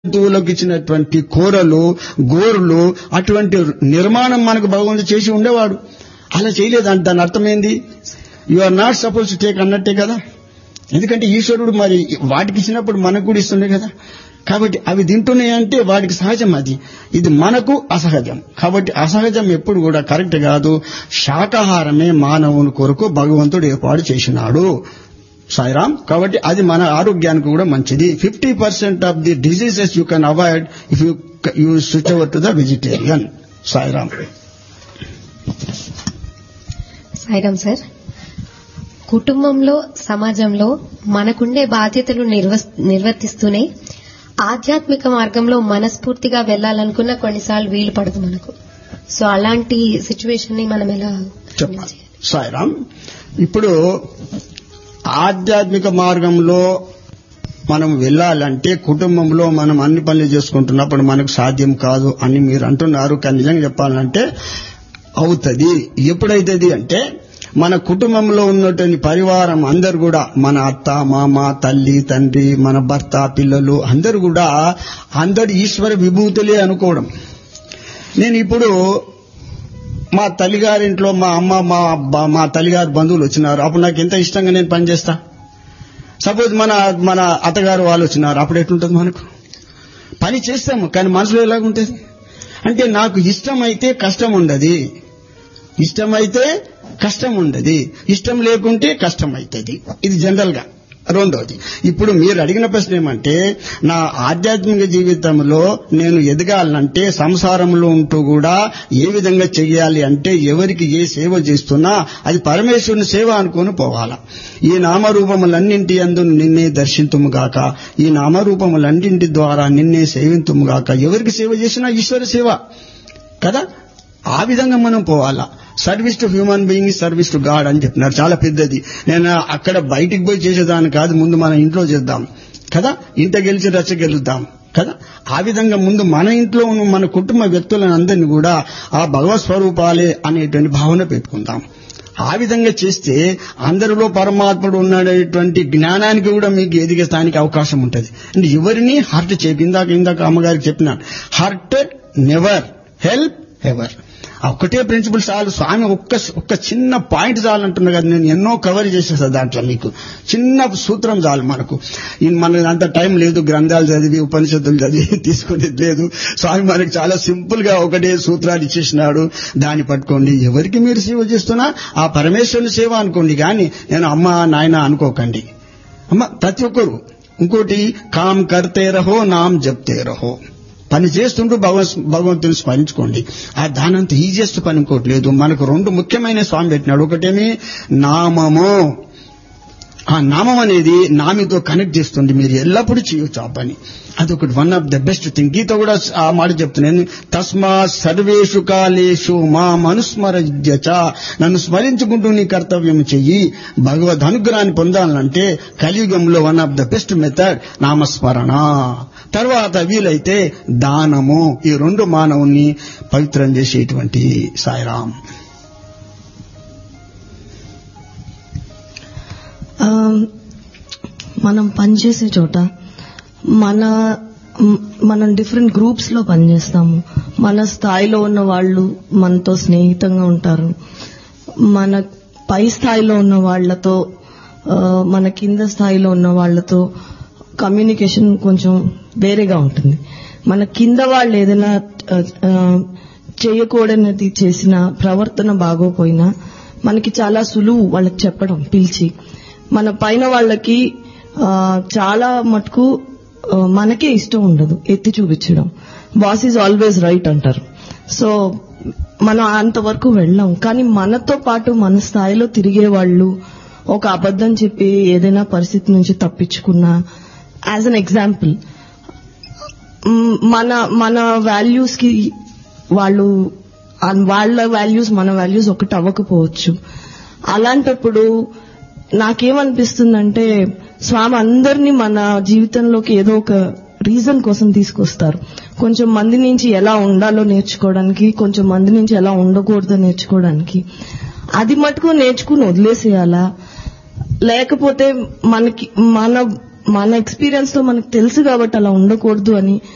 జంతువులకు ఇచ్చినటువంటి కూరలు గోరులు అటువంటి నిర్మాణం మనకు భగవంతుడు చేసి ఉండేవాడు అలా చేయలేదు అంటే దాని అర్థమైంది you are not suppose to take అన్నట్టే కదా ఎందుకంటే ఈశ్వరుడు మరి వాటికి ఇచ్చినప్పుడు మనకు కూడా ఇస్తుండే కదా కాబట్టి అవి తింటున్నాయంటే వాడికి సహజం అది ఇది మనకు అసహజం కాబట్టి అసహజం ఎప్పుడు కూడా కరెక్ట్ కాదు శాకాహారమే మానవుని కొరకు భగవంతుడు ఏర్పాటు చేసినాడు సాయిరామ్ కాబట్టి అది మన ఆరోగ్యానికి కూడా మంచిది fifty percent of the diseases you can avoid if you you switch over to the vegetarian Sairam Sairam sir కుటుంబంలో సమాజంలో మనకుండే బాధ్యతలు నిర్వ- నిర్వర్తిస్తూనే ఆధ్యాత్మిక మార్గంలో మనస్ఫూర్తిగా వెళ్లాలనుకున్న కొన్నిసార్లు వీలు పడదు మనకు సో అలాంటి సిచ్యువేషన్ ని మనం ఎలా చెప్పాలి సాయిరామ్ ఇప్పుడు ఆధ్యాత్మిక మార్గంలో మనం వెళ్ళాలంటే కుటుంబంలో మనం అన్ని పనులు చేసుకుంటున్నప్పుడు మనకు సాధ్యం కాదు అని మీరు అంటున్నారు కానీ నిజంగా చెప్పాలంటే అవుతుంది ఎప్పుడైతుంది అంటే మన కుటుంబంలో ఉన్నటువంటి పరివారం అందరు కూడా మన అత్త మామ తల్లి తండ్రి మన భర్త పిల్లలు అందరు కూడా అందరు ఈశ్వర విభూతులే అనుకోవడం నేను ఇప్పుడు మా తల్లిగారింట్లో మా అమ్మ మా అబ్బ- మా తల్లిగారి బంధువులు వచ్చినారు అప్పుడు నాకు ఎంత ఇష్టంగా నేను పనిచేస్తా సపోజ్ మన మన అత్తగారు వాళ్ళు వచ్చినారు అప్పుడు ఎట్లుంటుంది మనకు పని చేస్తాము కానీ మనసులో ఎలాగుంటుంది అంటే నాకు ఇష్టమైతే కష్టం ఉండదు ఇష్టమైతే కష్టం ఉండదు ఇష్టం లేకుంటే కష్టం అవుతుంది ఇది జనరల్ గా రెండోది ఇప్పుడు మీరు అడిగిన ప్రశ్న ఏమంటే నా ఆధ్యాత్మిక జీవితంలో నేను ఎదగాలంటే సంసారంలో ఉంటూ కూడా ఏ విధంగా చెయ్యాలి అంటే ఎవరికి ఏ సేవ చేస్తున్నా అది పరమేశ్వరుని సేవ అనుకుని పోవాలా ఈ నామరూపములన్నింటి అందు నిన్నే దర్శింతుముగాక ఈ నామరూపములన్నింటి ద్వారా నిన్నే సేవింతుముగాక ఎవరికి సేవ చేసినా ఈశ్వర సేవ కదా ఆ విధంగా మనం పోవాలా service to human being service to God అని చెప్పినారు చాలా పెద్దది నేను అక్కడ బయటికి పోయి చేసేదాన్ని కాదు ముందు మన ఇంట్లో చేద్దాం కదా ఇంట గెలిచి రచ్చ గెలుద్దాం కదా ఆ విధంగా ముందు మన ఇంట్లో ఉన్న మన కుటుంబ వ్యక్తులను అందరినీ కూడా ఆ భగవత్ స్వరూపాలే అనేటువంటి భావన పెట్టుకుందాం ఆ విధంగా చేస్తే అందరిలో పరమాత్ముడు ఉన్నటువంటి జ్ఞానానికి కూడా మీకు ఎదిగేస్తానికి అవకాశం ఉంటుంది అంటే ఎవరిని హర్ట్ చేపి ఇందాక ఇందాక అమ్మగారికి చెప్పినాను హర్ట్ నెవర్ హెల్ప్ ఎవర్ ఒక్కటే ప్రిన్సిపల్ చాలు స్వామి ఒక్క ఒక్క చిన్న పాయింట్ చాలు అంటున్నా కదా నేను ఎన్నో కవర్ చేసేస్తా దాంట్లో మీకు చిన్న సూత్రం చాలు మనకు ఈ మన అంత టైం లేదు గ్రంథాలు చదివి ఉపనిషత్తులు చదివి తీసుకునేది లేదు స్వామి మనకు చాలా సింపుల్ గా ఒకటే సూత్రాలు ఇచ్చేసినాడు దాన్ని పట్టుకోండి ఎవరికి మీరు సేవ చేస్తున్నా ఆ పరమేశ్వరుని సేవ అనుకోండి కానీ నేను అమ్మ నాయన అనుకోకండి అమ్మ ప్రతి ఒక్కరు ఇంకోటి కామ్ కర్తే రహో నామ్ జప్తే రహో పని చేస్తుంటూ భగవన్ భగవంతుని స్మరించుకోండి ఆ దానంత ఈజియెస్ట్ పని ఇంకోటి లేదు మనకు రెండు ముఖ్యమైన స్వామి పెట్టినాడు ఒకటేమి నామము ఆ నామం అనేది నామితో కనెక్ట్ చేస్తుంది మీరు ఎల్లప్పుడూ చేయొచ్చు ఆ పని అదొకటి one of the best thing Gita కూడా ఆ మాట చెప్తున్నాను తస్మా సర్వేషు కాలేషు మా మనుస్మరజ్యచ నన్ను స్మరించుకుంటూ నీ కర్తవ్యం చెయ్యి భగవద్ అనుగ్రహాన్ని పొందాలంటే కలియుగంలో one of the best method నామస్మరణ తర్వాత వీలైతే దానము ఈ రెండు మానవుని పవిత్రం చేసేటువంటి సాయిరాం ఆ, మనం పనిచేసే చోట మన మ్, మనం డిఫరెంట్ గ్రూప్స్ లో పనిచేస్తాము మన స్థాయిలో ఉన్న వాళ్ళు మనతో స్నేహితంగా ఉంటారు మన పై స్థాయిలో ఉన్న వాళ్ళతో ఆ, మన కింద స్థాయిలో ఉన్న వాళ్ళతో కమ్యూనికేషన్ కొంచెం వేరేగా ఉంటుంది మన కింద వాళ్ళు ఏదైనా ఆ, ఆ, చేయకూడనిది చేసిన ప్రవర్తన బాగోపోయినా మనకి చాలా సులువు వాళ్ళకి చెప్పడం పిలిచి మన పైన వాళ్ళకి ఆ, చాలా మటుకు ఆ, మనకే ఇష్టం ఉండదు ఎత్తి చూపించడం బాస్ ఈజ్ ఆల్వేస్ రైట్ అంటారు సో మనం అంతవరకు వెళ్ళాం కానీ మనతో పాటు మన స్థాయిలో తిరిగే వాళ్ళు ఒక అబద్ధం చెప్పి ఏదైనా పరిస్థితి నుంచి తప్పించుకున్నా యాజ్ అన్ ఎగ్జాంపుల్ మన మన వాల్యూస్ కి వాళ్ళు ఆ- వాళ్ళ వాల్యూస్ మన వాల్యూస్ ఒకటి అవ్వకపోవచ్చు అలాంటప్పుడు నాకేమనిపిస్తుందంటే స్వామి అందరినీ మన జీవితంలోకి ఏదో ఒక రీజన్ కోసం తీసుకొస్తారు కొంచెం మంది నుంచి ఎలా ఉండాలో నేర్చుకోవడానికి కొంచెం మంది నుంచి ఎలా ఉండకూడదో నేర్చుకోవడానికి అది మటుకు నేర్చుకుని వదిలేసేయాలా లేకపోతే మనకి మన మన ఎక్స్పీరియన్స్ తో మనకు తెలుసు కాబట్టి అలా ఉండకూడదు అని